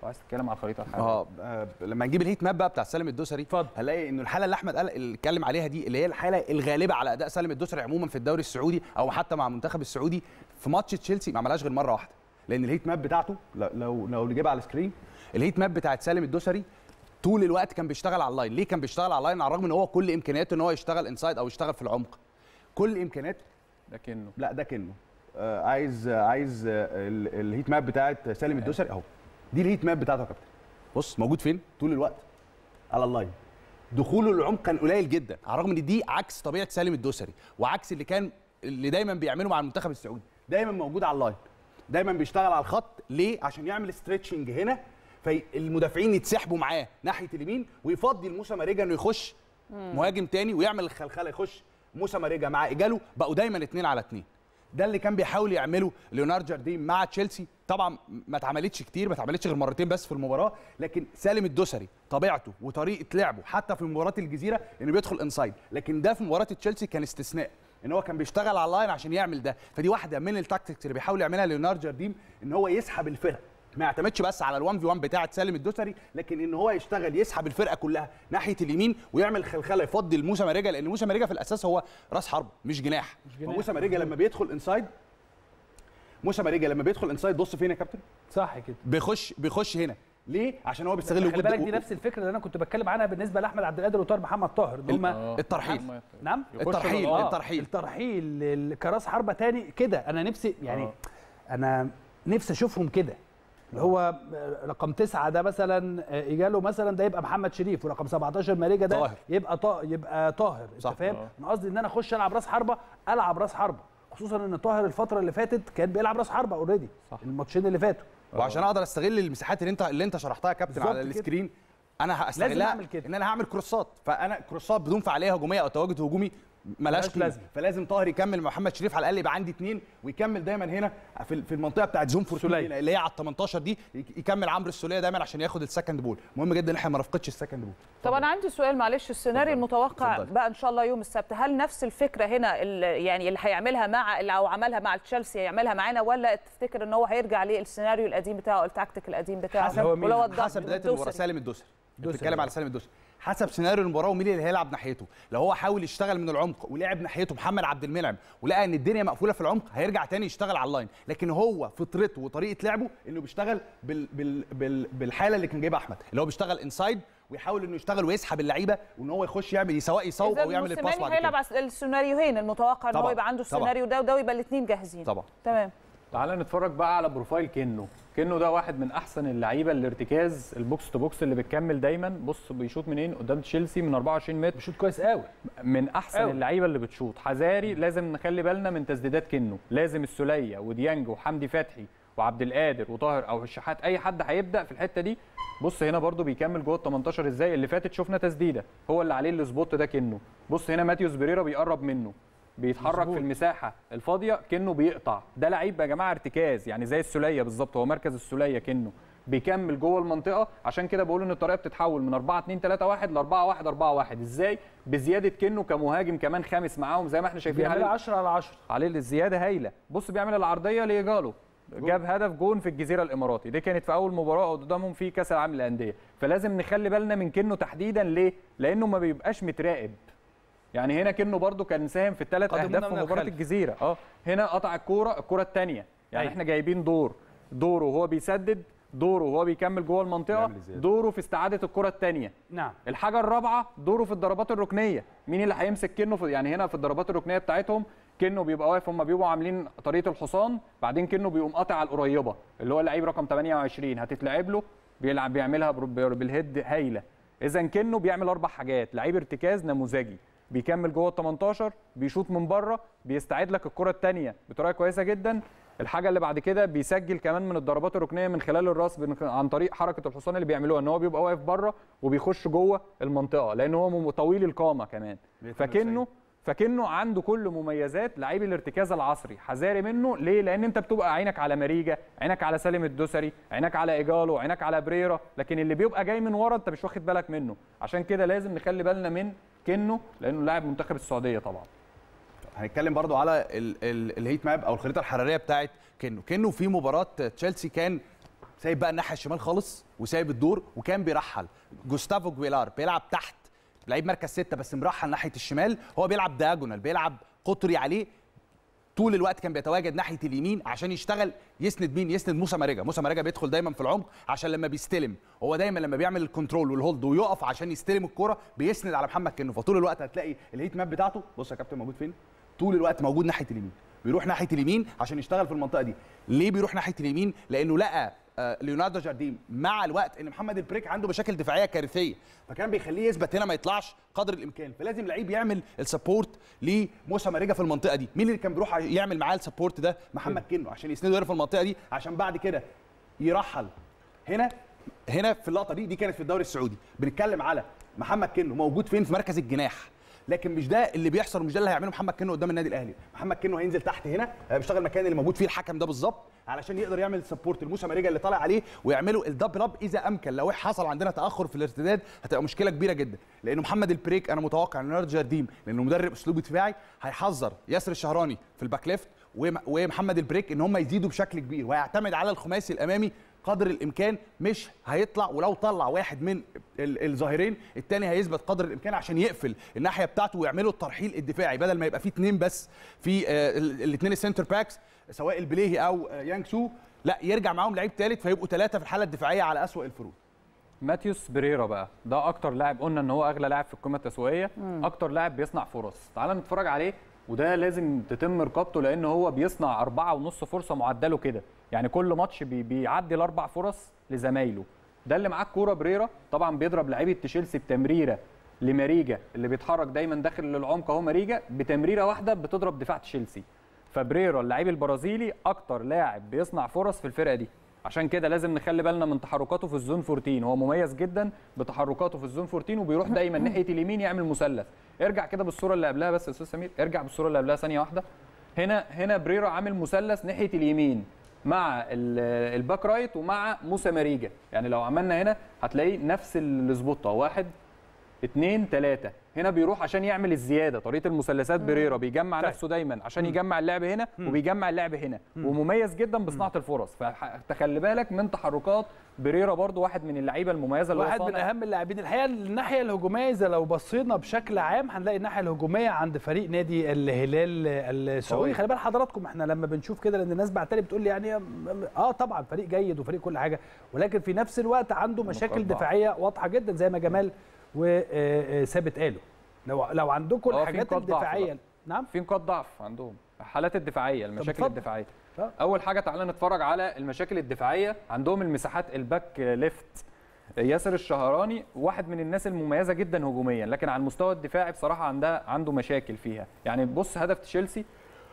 عايز تتكلم على الخريطه الحاليه اه آه، لما نجيب الهيت ماب بقى بتاع سالم الدوسري اتفضل. هنلاقي انه الحاله اللي احمد قال اللي اتكلم عليها دي اللي هي الحاله الغالبه على اداء سالم الدوسري عموما في الدوري السعودي او حتى مع المنتخب السعودي في ماتش تشيلسي ما عملهاش غير مره واحده لان الهيت ماب بتاعته لو لو, لو نجيبها على السكرين الهيت ماب بتاعت سالم الدوسري طول الوقت كان بيشتغل على اللاين ليه كان بيشتغل على اللاين على الرغم ان هو كل امكانياته ان هو يشتغل انسايد او يشتغل في العمق كل امكانيات لكنه لا ده كنه آه عايز آه عايز آه ال- الهيت ماب بتاعت سالم الدوسري اهو دي الهيت ماب بتاعته يا كابتن بص موجود فين طول الوقت على اللاين دخوله للعمق كان قليل جدا على الرغم ان دي عكس طبيعه سالم الدوسري وعكس اللي كان اللي دايما بيعمله مع المنتخب السعودي دايما موجود على اللاين دايما بيشتغل على الخط ليه عشان يعمل ستريتشنج هنا فالمدافعين يتسحبوا معاه ناحيه اليمين ويفضي لموسى ماريجا انه يخش مهاجم تاني ويعمل الخلخله يخش موسى ماريجا مع ايجالو بقوا دايما اتنين على اتنين ده اللي كان بيحاول يعمله ليوناردو جارديم مع تشيلسي طبعا ما اتعملتش كتير ما اتعملتش غير مرتين بس في المباراه لكن سالم الدوسري طبيعته وطريقه لعبه حتى في مباراه الجزيره انه بيدخل انسايد لكن ده في مباراه تشيلسي كان استثناء ان هو كان بيشتغل على اللاين عشان يعمل ده فدي واحده من التاكتكس اللي بيحاول يعملها ليوناردو جارديم ان هو يسحب الفرقه ما يعتمدش بس على ال1 في 1 بتاعه سالم الدوسري لكن ان هو يشتغل يسحب الفرقه كلها ناحيه اليمين ويعمل خلخله يفضي لموسى ماريجا لان موسى ماريجا في الاساس هو راس حرب مش جناح مش جناح. موسى ماريجا لما بيدخل انسايد موسى ماريجا لما بيدخل انسايد بص فين يا كابتن صح كده بيخش بيخش هنا ليه عشان هو بيستغل خلي وجود بالك دي نفس الفكره اللي انا كنت بتكلم عنها بالنسبه لاحمد عبد القادر وطاهر محمد طاهر ان هم آه. الترحيل. هم- نعم يخش الترحيل آه. الترحيل الترحيل ال- كراس حربه تاني كده انا نفسي يعني آه. انا نفسي اشوفهم كده اللي هو رقم تسعة ده مثلا ايجاله مثلا ده يبقى محمد شريف ورقم 17 ماريجا ده طاهر. يبقى طا يبقى طاهر انت صح. فاهم آه. انا قصدي ان انا اخش العب راس حربه العب راس حربه خصوصا ان طاهر الفتره اللي فاتت كان بيلعب راس حربه اوريدي صح. الماتشين اللي فاتوا وعشان اقدر استغل المساحات اللي انت اللي انت شرحتها يا كابتن بالظبط على كده. السكرين انا هستغلها أعمل كده. ان انا هعمل كروسات فانا كروسات بدون فعاليه هجوميه او تواجد هجومي ملهاش ملهاش قيمه لازمة. فلازم طاهر يكمل مع محمد شريف على الاقل يبقى عندي اثنين ويكمل دايما هنا في في المنطقه بتاعت زون فور سولية. اللي هي على ال 18 دي يكمل عمرو السوليه دايما عشان ياخد السكند بول مهم جدا ان احنا ما نفقدش السكند بول طب انا عندي سؤال معلش السيناريو المتوقع اتفضلي. بقى ان شاء الله يوم السبت هل نفس الفكره هنا ال- يعني اللي هيعملها مع اللي او عملها مع تشيلسي هيعملها معانا ولا تفتكر ان هو هيرجع للسيناريو القديم بتاعه أو التكتيك القديم بتاعه حسب هو مين؟ ولو الضغط حسب بدايه المباراه الدوسري. سالم الدوسري دوسري. بتتكلم على سالم الدوسري حسب سيناريو المباراه ومين اللي هيلعب ناحيته لو هو حاول يشتغل من العمق ولعب ناحيته محمد عبد المنعم ولقى ان الدنيا مقفوله في العمق هيرجع تاني يشتغل على اللاين لكن هو فطرته وطريقه لعبه انه بيشتغل بال بال بال بالحاله اللي كان جايبها احمد اللي هو بيشتغل انسايد ويحاول انه يشتغل ويسحب اللعيبه وان هو يخش يعمل سواء يصوب إذا او يعمل الباس موسيماني بعد هيلعب كده على السيناريوهين المتوقع ان هو طبعاً. يبقى عنده طبعاً. السيناريو ده وده ويبقى الاثنين جاهزين طبعا تمام تعال نتفرج بقى على بروفايل كنو كنو ده واحد من احسن اللعيبه الارتكاز البوكس تو بوكس اللي بتكمل دايما بص بيشوط منين قدام تشيلسي من 24 متر بيشوط كويس قوي من احسن أوي. اللعيبه اللي بتشوط حذاري لازم نخلي بالنا من تسديدات كنو لازم السوليه وديانج وحمدي فتحي وعبد القادر وطاهر او الشحات اي حد هيبدا في الحته دي بص هنا برده بيكمل جوه ال 18 ازاي اللي فاتت شفنا تسديده هو اللي عليه السبوت ده كنو بص هنا ماتيوس بريرا بيقرب منه بيتحرك مظبوط. في المساحه الفاضيه كنه بيقطع ده لعيب يا جماعه ارتكاز يعني زي السوليه بالظبط هو مركز السوليه كنه بيكمل جوه المنطقه عشان كده بقول ان الطريقه بتتحول من 4 2 3 1 ل 4 1 4 1 ازاي بزياده كنه كمهاجم كمان خامس معاهم زي ما احنا شايفين بيعملها عليه 10 على 10 عليه الزياده هايله بص بيعمل العرضيه ليجالو جاب هدف جون في الجزيره الاماراتي دي كانت في اول مباراه قدامهم في كاس العالم للانديه فلازم نخلي بالنا من كنه تحديدا ليه لانه ما بيبقاش متراقب يعني هنا كنه برده كان ساهم في الثلاث قدمونا اهداف في من مباراه الخلف. الجزيره اه هنا قطع الكوره الكوره الثانيه يعني أيوة. احنا جايبين دور دوره وهو بيسدد دوره وهو بيكمل جوه المنطقه بيعمل زيادة. دوره في استعاده الكره الثانيه نعم الحاجه الرابعه دوره في الضربات الركنيه مين اللي هيمسك كنه في يعني هنا في الضربات الركنيه بتاعتهم كنه بيبقى واقف هم بيبقوا عاملين طريقه الحصان بعدين كنه بيقوم قاطع على القريبه اللي هو اللعيب رقم 28 هتتلعب له بيلعب بيعملها بر- بالهيد هايله اذا كنه بيعمل اربع حاجات لعيب ارتكاز نموذجي بيكمل جوه ال 18 بيشوط من بره بيستعيد لك الكره الثانيه بطريقه كويسه جدا الحاجه اللي بعد كده بيسجل كمان من الضربات الركنيه من خلال الراس بن- عن طريق حركه الحصان اللي بيعملوها ان هو بيبقى واقف بره وبيخش جوه المنطقه لان هو مم- طويل القامه كمان فكنه فكنه عنده كل مميزات لعيب الارتكاز العصري حذاري منه ليه لان انت بتبقى عينك على ماريجا عينك على سالم الدوسري عينك على ايجالو عينك على بريرا لكن اللي بيبقى جاي من ورا انت مش واخد بالك منه عشان كده لازم نخلي بالنا من كنه لانه لاعب منتخب السعوديه طبعا هنتكلم برضو على ال ال الهيت ماب او الخريطه الحراريه بتاعت كنو كنو في مباراه تشيلسي كان سايب بقى الناحيه الشمال خالص وسايب الدور وكان بيرحل جوستافو جويلار بيلعب تحت لعيب مركز ستة بس مرحل ناحيه الشمال هو بيلعب دياجونال بيلعب قطري عليه طول الوقت كان بيتواجد ناحيه اليمين عشان يشتغل يسند مين يسند موسى ماريجا موسى ماريجا بيدخل دايما في العمق عشان لما بيستلم هو دايما لما بيعمل الكنترول والهولد ويقف عشان يستلم الكرة بيسند على محمد كنو فطول الوقت هتلاقي الهيت ماب بتاعته بص يا كابتن موجود فين طول الوقت موجود ناحيه اليمين بيروح ناحيه اليمين عشان يشتغل في المنطقه دي ليه بيروح ناحيه اليمين لانه لقى آه، ليوناردو جارديم مع الوقت ان محمد البريك عنده مشاكل دفاعيه كارثيه فكان بيخليه يثبت هنا ما يطلعش قدر الامكان فلازم لعيب يعمل السبورت لموسى ماريجا في المنطقه دي مين اللي كان بيروح يعمل معاه السبورت ده محمد كنو عشان يسنده هنا في المنطقه دي عشان بعد كده يرحل هنا هنا في اللقطه دي دي كانت في الدوري السعودي بنتكلم على محمد كنو موجود فين في مركز الجناح لكن مش ده اللي بيحصل ومش ده اللي هيعمله محمد كنو قدام النادي الاهلي محمد كنو هينزل تحت هنا آه، بيشتغل المكان اللي موجود فيه الحكم ده بالظبط علشان يقدر يعمل سبورت لموسى ماريجا اللي طالع عليه ويعملوا الدبل اب اذا امكن لو حصل عندنا تاخر في الارتداد هتبقى مشكله كبيره جدا لانه محمد البريك انا متوقع ان ليوناردو جارديم لانه مدرب اسلوب دفاعي هيحذر ياسر الشهراني في الباك ليفت وم- ومحمد البريك ان هم يزيدوا بشكل كبير ويعتمد على الخماسي الامامي قدر الامكان مش هيطلع ولو طلع واحد من ال- الظاهرين الثاني هيثبت قدر الامكان عشان يقفل الناحيه بتاعته ويعملوا الترحيل الدفاعي بدل ما يبقى فيه اثنين بس في الاثنين السنتر باكس سواء البليهي او آه، يانج سو لا يرجع معاهم لعيب ثالث فيبقوا ثلاثه في الحاله الدفاعيه على اسوأ الفروض ماتيوس بريرا بقى ده اكتر لاعب قلنا ان هو اغلى لاعب في القيمه التسويقيه اكتر لاعب بيصنع فرص تعال نتفرج عليه وده لازم تتم رقابته لان هو بيصنع أربعة ونص فرصه معدله كده يعني كل ماتش بي بيعدي الاربع فرص لزمايله ده اللي معاه الكوره بريرا طبعا بيضرب لعيبه تشيلسي بتمريره لماريجا اللي بيتحرك دايما داخل للعمق اهو ماريجا بتمريره واحده بتضرب دفاع تشيلسي فبريرا اللعيب البرازيلي اكتر لاعب بيصنع فرص في الفرقه دي عشان كده لازم نخلي بالنا من تحركاته في الزون 14 هو مميز جدا بتحركاته في الزون 14 وبيروح دايما ناحيه اليمين يعمل مثلث ارجع كده بالصوره اللي قبلها بس يا استاذ سمير ارجع بالصوره اللي قبلها ثانيه واحده هنا هنا بريرا عامل مثلث ناحيه اليمين مع ال- الباك رايت ومع موسى ماريجا يعني لو عملنا هنا هتلاقي نفس الظبطه واحد اتنين تلاتة هنا بيروح عشان يعمل الزياده طريقه المثلثات بريرا بيجمع طيب. نفسه دايما عشان يجمع اللعب هنا وبيجمع اللعب هنا ومميز جدا بصناعه الفرص فتخلي بالك من تحركات بريرا برضو واحد من اللعيبه المميزه اللي هو واحد من صانع. اهم اللاعبين الحقيقه الناحيه الهجوميه اذا لو بصينا بشكل عام هنلاقي الناحيه الهجوميه عند فريق نادي الهلال السعودي قوي. خلي بال حضراتكم احنا لما بنشوف كده لان الناس بعتلي بتقول لي يعني اه طبعا فريق جيد وفريق كل حاجه ولكن في نفس الوقت عنده مشاكل نقاط ضعف. دفاعيه واضحه جدا زي ما جمال وثابت قالوا لو لو عندكم آه، في الحاجات نقاط ضعف الدفاعيه بقى. نعم في نقاط ضعف عندهم الحالات الدفاعيه المشاكل اتفضل. الدفاعيه آه. اول حاجه تعالى نتفرج على المشاكل الدفاعيه عندهم المساحات الباك ليفت ياسر الشهراني واحد من الناس المميزه جدا هجوميا لكن على المستوى الدفاعي بصراحه عندها عنده مشاكل فيها يعني بص هدف تشيلسي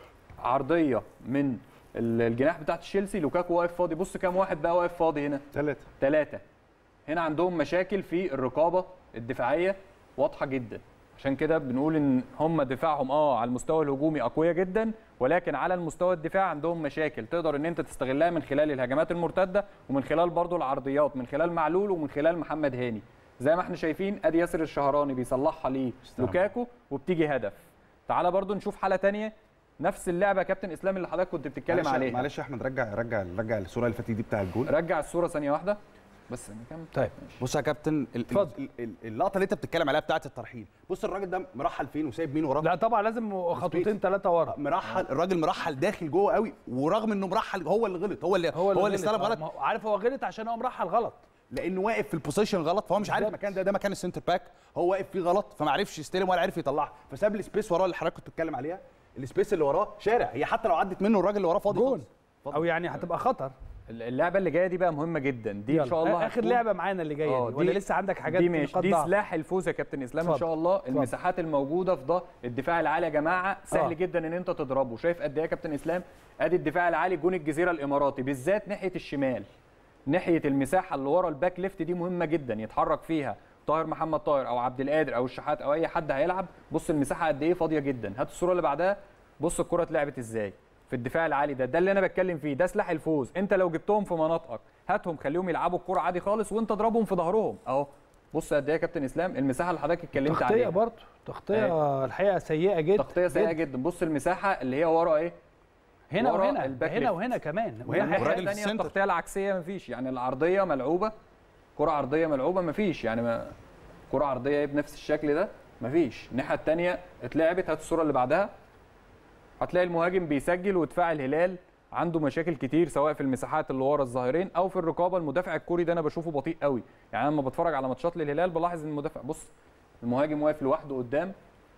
عرضيه من ال- الجناح بتاع تشيلسي لوكاكو واقف فاضي بص كام واحد بقى واقف فاضي هنا ثلاثه ثلاثة هنا عندهم مشاكل في الرقابة الدفاعية واضحة جدا عشان كده بنقول ان هم دفاعهم اه على المستوى الهجومي اقوياء جدا ولكن على المستوى الدفاع عندهم مشاكل تقدر ان انت تستغلها من خلال الهجمات المرتده ومن خلال برضو العرضيات من خلال معلول ومن خلال محمد هاني زي ما احنا شايفين ادي ياسر الشهراني بيصلحها ليه لوكاكو وبتيجي هدف تعالى برضو نشوف حاله تانية نفس اللعبه يا كابتن اسلام اللي حضرتك كنت بتتكلم معلش- عليها معلش يا احمد رجع رجع رجع الصوره اللي فاتت دي بتاع الجول رجع الصوره ثانيه واحده بس نكمل طيب بص يا كابتن ال- اتفضل. ال- ال- اللقطه اللي انت بتتكلم عليها بتاعه الترحيل بص الراجل ده مرحل فين وسايب مين وراه لا طبعا لازم خطوتين ثلاثه ورا مرحل الراجل مرحل داخل جوه قوي ورغم انه مرحل هو اللي غلط هو اللي هو اللي, هو اللي استلم آه، غلط ما هو عارف هو غلط عشان هو مرحل غلط لانه واقف في البوزيشن غلط فهو مش عارف بالظبط. المكان ده ده مكان السنتر باك هو واقف فيه غلط فما عرفش يستلم ولا عرف يطلعها فساب السبيس وراه اللي حضرتك كنت بتتكلم عليها السبيس اللي وراه شارع هي حتى لو عدت منه الراجل اللي وراه فاضي جون خالص. اتفضل. او يعني هتبقى خطر اللعبه اللي جايه دي بقى مهمه جدا دي يلا. ان شاء الله اخر هتكون- لعبه معانا اللي جايه آه، دي ولا لسه عندك حاجات دي ماشي نقاط دي ضعف؟ سلاح الفوز يا كابتن اسلام ان اتفضل. شاء الله اتفضل. المساحات الموجوده في ده الدفاع العالي يا جماعه سهل آه. جدا ان انت تضربه شايف قد ايه يا كابتن اسلام ادي الدفاع العالي جون الجزيره الاماراتي بالذات ناحيه الشمال ناحيه المساحه اللي ورا الباك ليفت دي مهمه جدا يتحرك فيها طاهر محمد طاهر او عبد القادر او الشحات او اي حد هيلعب بص المساحه قد ايه فاضيه جدا هات الصوره اللي بعدها بص الكره اتلعبت ازاي في الدفاع العالي ده ده اللي انا بتكلم فيه ده سلاح الفوز انت لو جبتهم في مناطقك هاتهم خليهم يلعبوا الكره عادي خالص وانت اضربهم في ظهرهم اهو بص قد ايه يا كابتن اسلام المساحه اللي حضرتك اتكلمت تغطيه عليها برضه تغطيه الحقيقه سيئه جدا تغطيه سيئه جدا بص المساحه اللي هي ورا ايه هنا ورا وهنا الباك هنا ليفت. وهنا كمان وهنا والناحية الناحيه والراجل في الثانيه السنتر. التغطيه العكسيه مفيش يعني العرضيه ملعوبه كره عرضيه ملعوبه مفيش يعني ما كره عرضيه بنفس الشكل ده مفيش الناحيه الثانيه اتلعبت هات الصوره اللي بعدها هتلاقي المهاجم بيسجل ودفاع الهلال عنده مشاكل كتير سواء في المساحات اللي ورا الظاهرين او في الرقابه المدافع الكوري ده انا بشوفه بطيء قوي يعني انا لما بتفرج على ماتشات للهلال بلاحظ ان المدافع بص المهاجم واقف لوحده قدام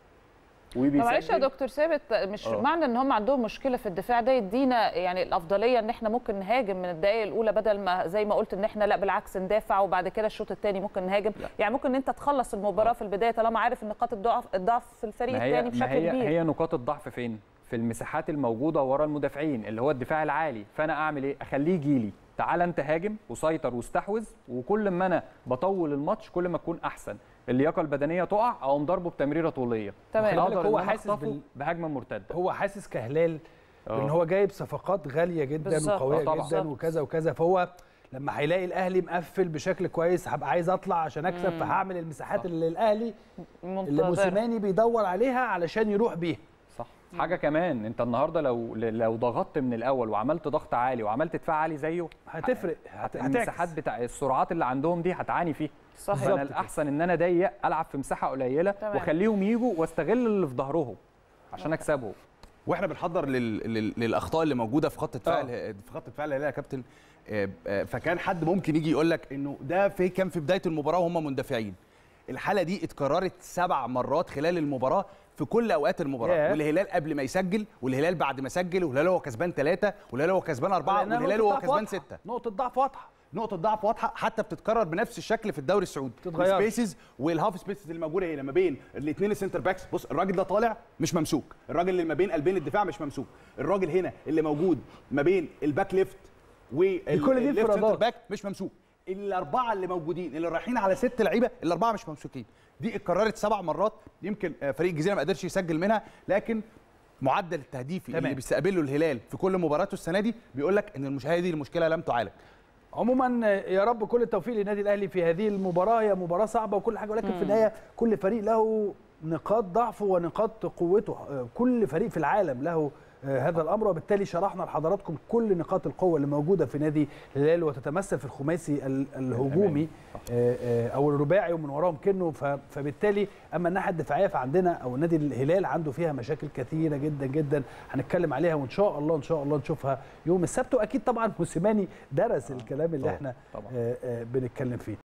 طب معلش يا وبيسجل دكتور ثابت مش آه. معنى ان هم عندهم مشكله في الدفاع ده يدينا يعني الافضليه ان احنا ممكن نهاجم من الدقائق الاولى بدل ما زي ما قلت ان احنا لا بالعكس ندافع وبعد كده الشوط الثاني ممكن نهاجم لا. يعني ممكن انت تخلص المباراه في البدايه طالما عارف نقاط الضعف الضعف في الفريق ما هي الثاني ما بشكل هي كبير هي نقاط الضعف فين؟ في المساحات الموجوده ورا المدافعين اللي هو الدفاع العالي فانا اعمل ايه؟ اخليه يجي لي تعال انت هاجم وسيطر واستحوذ وكل ما انا بطول الماتش كل ما اكون احسن اللياقه البدنيه تقع اقوم ضربه بتمريره طوليه تمام. خلي بالك اقدر هو هو حاسس حاسس بال- بهجمه مرتده هو حاسس كهلال آه. ان هو جايب صفقات غاليه جدا بالظبط. وقويه آه طبعا. جدا وكذا وكذا فهو لما هيلاقي الاهلي مقفل بشكل كويس هبقى عايز اطلع عشان اكسب فهعمل المساحات صح. اللي الاهلي اللي منتظر موسيماني بيدور عليها علشان يروح بيها صح حاجه كمان انت النهارده لو لو ضغطت من الاول وعملت ضغط عالي وعملت دفاع عالي زيه هتفرق هت- المساحات هتعكس بتاع السرعات اللي عندهم دي هتعاني فيها صحيح فانا بالظبط كده. الاحسن ان انا ضيق العب في مساحه قليله تمام. واخليهم يجوا واستغل اللي في ظهرهم عشان اكسبهم واحنا بنحضر لل... لل... للاخطاء اللي موجوده في خط الدفاع آه. ال- في خط الدفاع الهلال يا كابتن آه، آه، فكان حد ممكن يجي يقول لك انه ده في كان في بدايه المباراه وهم مندفعين الحاله دي اتكررت سبع مرات خلال المباراه في كل اوقات المباراه ياه. والهلال قبل ما يسجل والهلال بعد ما سجل والهلال هو كسبان ثلاثه والهلال هو كسبان اربعه لأنها والهلال نقطة هو ضعف كسبان واضحة. سته نقطه ضعف واضحه نقطه ضعف واضحه حتى بتتكرر بنفس الشكل في الدوري السعودي تتغيرش. السبيسز والهاف سبيسز اللي موجوده هنا ما بين الاثنين السنتر باكس بص الراجل ده طالع مش ممسوك الراجل اللي ما بين قلبين الدفاع مش ممسوك الراجل هنا اللي موجود ما بين الباك ليفت كل دي والليفت سنتر انفرادات. باك مش ممسوك الاربعه اللي موجودين اللي رايحين على ست لعيبه الاربعه مش ممسوكين دي اتكررت سبع مرات يمكن آه، فريق الجزيره ما قدرش يسجل منها لكن معدل التهديفي تمام. اللي بيستقبله الهلال في كل مباراته السنه دي بيقول لك ان المشاهده دي المشكله لم تعالج عموما يا رب كل التوفيق للنادي الاهلي في هذه المباراه هي مباراه صعبه وكل حاجه ولكن في النهايه كل فريق له نقاط ضعفه ونقاط قوته كل فريق في العالم له هذا الامر وبالتالي شرحنا لحضراتكم كل نقاط القوه اللي موجوده في نادي الهلال وتتمثل في الخماسي ال- الهجومي آه، آه، او الرباعي ومن وراهم كنو ف- فبالتالي اما الناحيه الدفاعيه فعندنا او النادي الهلال عنده فيها مشاكل كثيره جدا جدا هنتكلم عليها وان شاء الله ان شاء الله نشوفها يوم السبت واكيد طبعا موسيماني درس الكلام اللي طبعاً، احنا طبعاً. آه، آه، بنتكلم فيه